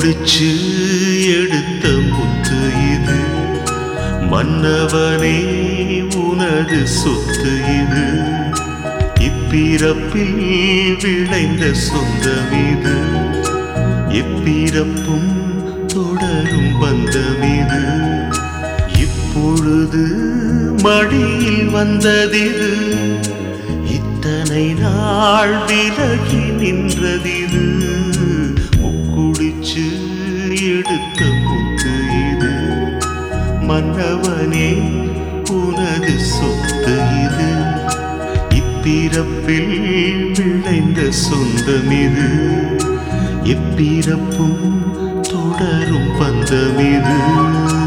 முக்குடிச்சு எடுத்த முத்து இது மன்னவனே உனது சொத்து இது இப்பிறப்பில் விளைந்த சொந்தம் இது எப்பிறப்பும் தொடரும் பந்தம் இது இப்பொழுது மடியில் வந்ததிது இத்தனை நாள் விலகி நின்றதிது முக்குடிச்சு எடுத்த முத்து இது மன்னவனே உனது சொத்து இது இப்பிறப்பில் விளைந்த சொந்தம் இது எப்பிறப்பும் தொடரும் பந்தம் இது